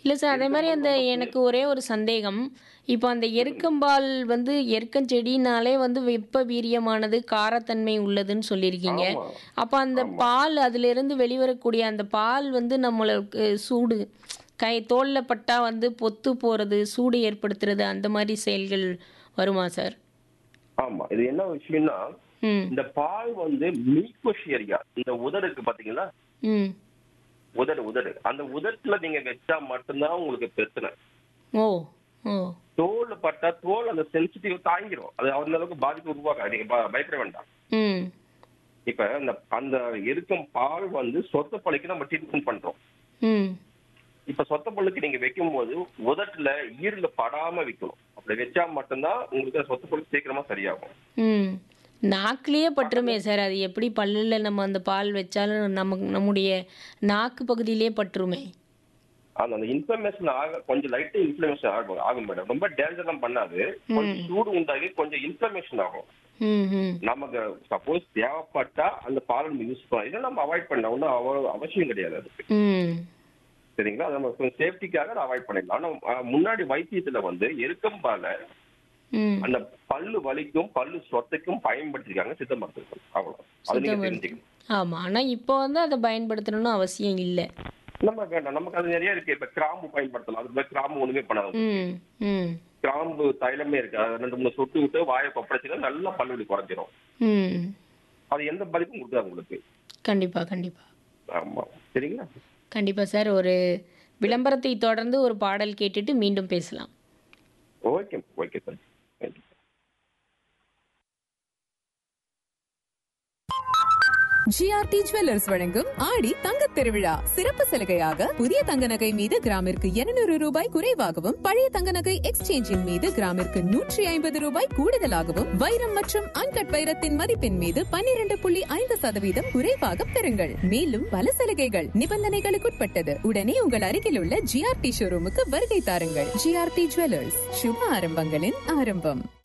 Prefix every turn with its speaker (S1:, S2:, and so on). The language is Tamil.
S1: இல்லை சார் அதே மாதிரி அந்த எனக்கு ஒரே ஒரு சந்தேகம் இப்போ அந்த எருக்கம்பால் வந்து எருக்கஞ்செடினாலே வந்து வெப்ப வீரியமானது காரத்தன்மை உள்ளதுன்னு சொல்லியிருக்கீங்க
S2: ஆமா.
S1: அப்போ அந்த பால் அதிலிருந்து வெளிவரக்கூடிய அந்த பால் வந்து நம்மளுக்கு சூடு கை தோலில் பட்டா வந்து பொத்து போகிறது சூடு ஏற்படுத்துறது அந்த மாதிரி செயல்கள் வருமா சார்
S2: ஆமா இது என்ன விஷயம்னா
S1: ம்
S2: இந்த பால் வந்து மீக்வஷ் ஏரியா இந்த உதடுக்கு பாத்தீங்களா
S1: ம்
S2: உதடு உதடு அந்த உதட்டுல நீங்க வச்சா மட்டும்தான் உங்களுக்கு பிரச்சனை
S1: ஓ ஓ
S2: தோல் பட்டா தோல் அந்த சென்சிட்டிவ் தாங்கிரும் அது அந்த அளவுக்கு பாதிப்பு உருவாக்காது நீங்க ப- பயப்பட வேண்டாம்
S1: ம்
S2: இப்ப அந்த அந்த இருக்கும் பால் வந்து சொத்த பழுக்கு நம்ம ட்ரீட்மெண்ட் பண்றோம்
S1: ம்
S2: இப்ப சொத்த பல்லுக்கு நீங்க வைக்கும் போது உதட்டுல ஈரல படாம வைக்கணும் அப்படி வச்சா மட்டும்தான் உங்களுக்கு அந்த சொத்த பழுக்கு சீக்கிரமா சரியாகும்
S1: ம் நாக்குலேயே பட்டுருமே சார் அது எப்படி பல்லில் நம்ம அந்த பால் வச்சாலும் நமக்கு நம்முடைய நாக்கு பகுதியிலே பட்டுருமே
S2: அந்த அந்த இன்ஃபர்மேஷன் ஆக கொஞ்சம் லைட்டா இன்ஃபர்மேஷன் ஆகும் ஆகும் மேடம் ரொம்ப டேஞ்சர்லாம் பண்ணாது கொஞ்சம் சூடு உண்டாகி கொஞ்சம் இன்ஃபர்மேஷன் ஆகும்
S1: ம் ம்
S2: நமக்கு சப்போஸ் தேவைப்பட்டா அந்த பால் நம்ம யூஸ் பண்ணலாம் இதை நம்ம அவாய்ட் பண்ணலாம் ஒன்றும் அவ- அவசியம் கிடையாது அதுக்கு
S1: ம்
S2: சரிங்களா அது நம்ம சேஃப்டிக்காக அவாய்ட் பண்ணிடலாம் ஆனா அஹ், முன்னாடி வைத்தியத்துல வந்து எருக்கம்பால
S1: ம்
S2: அந்த பல்லு வலிக்கும் பல்லு சொத்தைக்கும் பயன்படுத்திருக்காங்க சித்த மருத்துவர்கள் அவ்வளவு அது நீங்க
S1: சித்த
S2: தெரிஞ்சுக்கணும்
S1: ஆமாம் ஆனால் இப்போ வந்து அதை பயன்படுத்தணும்னு அவசியம் இல்லை
S2: நம்ம வேண்டாம் நமக்கு அது நிறைய இருக்கு இப்ப கிராம்பு பயன்படுத்தலாம் அது மாதிரி கிராம்பு ஒண்ணுமே பண்ணாது
S1: ம் ம்
S2: கிராம்பு தைலமே இருக்கு அதை ரெண்டு மூணு சொட்டு விட்டு வாயை கொப்படைச்சுன்னா நல்லா பல்லுவலி குறைஞ்சிரும்
S1: ம்
S2: அது எந்த பாதிப்பும் கொடுக்காது உங்களுக்கு
S1: கண்டிப்பாக கண்டிப்பாக
S2: ஆமா சரிங்களா
S1: கண்டிப்பாக சார் ஒரு விளம்பரத்தை தொடர்ந்து ஒரு பாடல் கேட்டுட்டு மீண்டும் பேசலாம்
S2: okay okay sir thank you
S3: GRT jewellers வழங்கும் ஆடி தங்கத் திருவிழா சிறப்பு சலுகையாக புதிய தங்க நகை மீது கிராமிற்கு 200 ரூபாய் குறைவாகவும் பழைய தங்க நகை எக்ஸ்சேஞ்சின் மீது கிராமிற்கு நூற்றி ஐம்பது ரூபாய் கூடுதலாகவும் வைரம் மற்றும் அன்கட் வைரத்தின் மதிப்பின் மீது 12.5% புள்ளி ஐந்து சதவீதம் குறைவாக பெறுங்கள் மேலும் பல சலுகைகள் நிபந்தனைகளுக்குட்பட்டது உடனே உங்கள் அருகில் உள்ள ஜிஆர்டி ஷோரூமுக்கு வருகை தாருங்கள் ஜிஆர்டி ஜுவல்லர்ஸ் சுப ஆரம்பங்களின் ஆரம்பம்